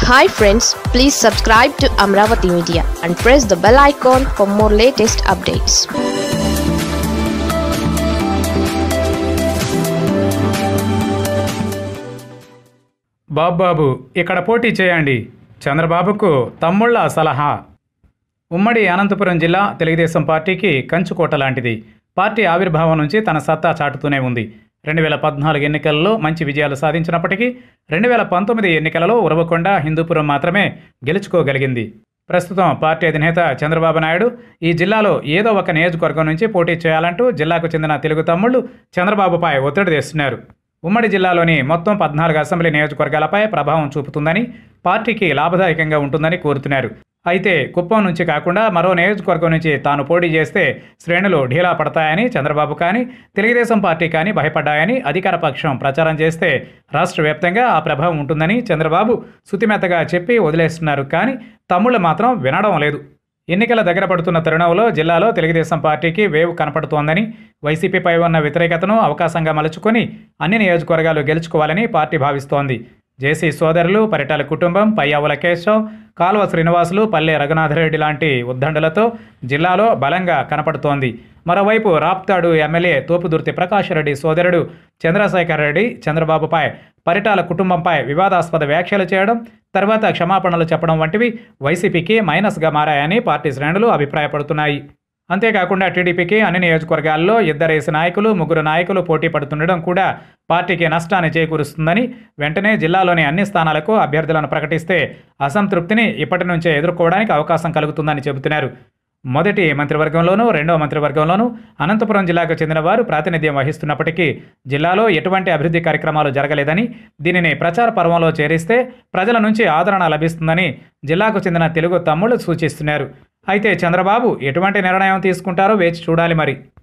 hi friends please subscribe to Amaravati media and press the bell icon for more latest updates బాబాబు ఇక్కడ పోటీ చేయండి చంద్రబాబుకు తమ్ముళ్ళ సలహా ఉమ్మడి అనంతపురం జిల్లా తెలుగుదేశం పార్టీకి కంచుకోట లాంటిది పార్టీ ఆవిర్భావం నుంచి తన సత్తా చాటుతూనే ఉంది రెండు వేల పద్నాలుగు ఎన్నికల్లో మంచి విజయాలు సాధించినప్పటికీ రెండు వేల పంతొమ్మిది ఎన్నికలలో ఉరవకొండ హిందూపురం మాత్రమే గెలుచుకోగలిగింది ప్రస్తుతం పార్టీ అధినేత చంద్రబాబు నాయుడు ఈ జిల్లాలో ఏదో ఒక నియోజకవర్గం నుంచి పోటీ చేయాలంటూ జిల్లాకు చెందిన తెలుగు తమ్ముళ్ళు చంద్రబాబుపై ఒత్తిడి తెస్తున్నారు ఉమ్మడి జిల్లాలోని మొత్తం పద్నాలుగు అసెంబ్లీ నియోజకవర్గాలపై ప్రభావం చూపుతుందని పార్టీకి లాభదాయకంగా ఉంటుందని కోరుతున్నారు అయితే కుప్పం నుంచి కాకుండా మరో నియోజకవర్గం నుంచి తాను పోటీ చేస్తే శ్రేణులు ఢీలా పడతాయని చంద్రబాబు కానీ తెలుగుదేశం పార్టీ కానీ భయపడ్డాయని అధికార పక్షం ప్రచారం చేస్తే రాష్ట్ర వ్యాప్తంగా ఆ ప్రభావం ఉంటుందని చంద్రబాబు శుతిమెత్తగా చెప్పి వదిలేస్తున్నారు కానీ తమ్ముళ్ళు మాత్రం వినడం లేదు ఎన్నికల దగ్గర పడుతున్న తరుణంలో జిల్లాలో తెలుగుదేశం పార్టీకి వేవ్ కనపడుతోందని వైసీపీపై ఉన్న వ్యతిరేకతను అవకాశంగా మలుచుకొని అన్ని నియోజకవర్గాలు గెలుచుకోవాలని పార్టీ భావిస్తోంది జేసీ సోదరులు పరిటాల కుటుంబం పయ్యావుల కేశవ్ కాల్వ శ్రీనివాసులు పల్లె రఘునాథరెడ్డి లాంటి ఉద్దండులతో జిల్లాలో బలంగా కనపడుతోంది మరోవైపు రాప్తాడు ఎమ్మెల్యే తోపుదుర్తి ప్రకాష్ రెడ్డి సోదరుడు చంద్రశేఖర్ రెడ్డి చంద్రబాబుపై పరిటాల కుటుంబంపై వివాదాస్పద వ్యాఖ్యలు చేయడం తర్వాత క్షమాపణలు చెప్పడం వంటివి వైసీపీకి మైనస్గా మారాయని పార్టీ శ్రేణులు అభిప్రాయపడుతున్నాయి అంతేకాకుండా టీడీపీకి అన్ని నియోజకవర్గాల్లో ఇద్దరేసి నాయకులు ముగ్గురు నాయకులు పోటీ పడుతుండడం కూడా పార్టీకి నష్టాన్ని చేకూరుస్తుందని వెంటనే జిల్లాలోని అన్ని స్థానాలకు అభ్యర్థులను ప్రకటిస్తే అసంతృప్తిని ఇప్పటి నుంచే ఎదుర్కోవడానికి అవకాశం కలుగుతుందని చెబుతున్నారు మొదటి మంత్రివర్గంలోనూ రెండవ మంత్రివర్గంలోనూ అనంతపురం జిల్లాకు చెందిన వారు ప్రాతినిధ్యం వహిస్తున్నప్పటికీ జిల్లాలో ఎటువంటి అభివృద్ధి కార్యక్రమాలు జరగలేదని దీనిని ప్రచార పర్వంలో చేరిస్తే ప్రజల నుంచి ఆదరణ లభిస్తుందని జిల్లాకు చెందిన తెలుగు తమ్ముళ్ళు సూచిస్తున్నారు అయితే చంద్రబాబు ఎటువంటి నిర్ణయం తీసుకుంటారో వేచి చూడాలి మరి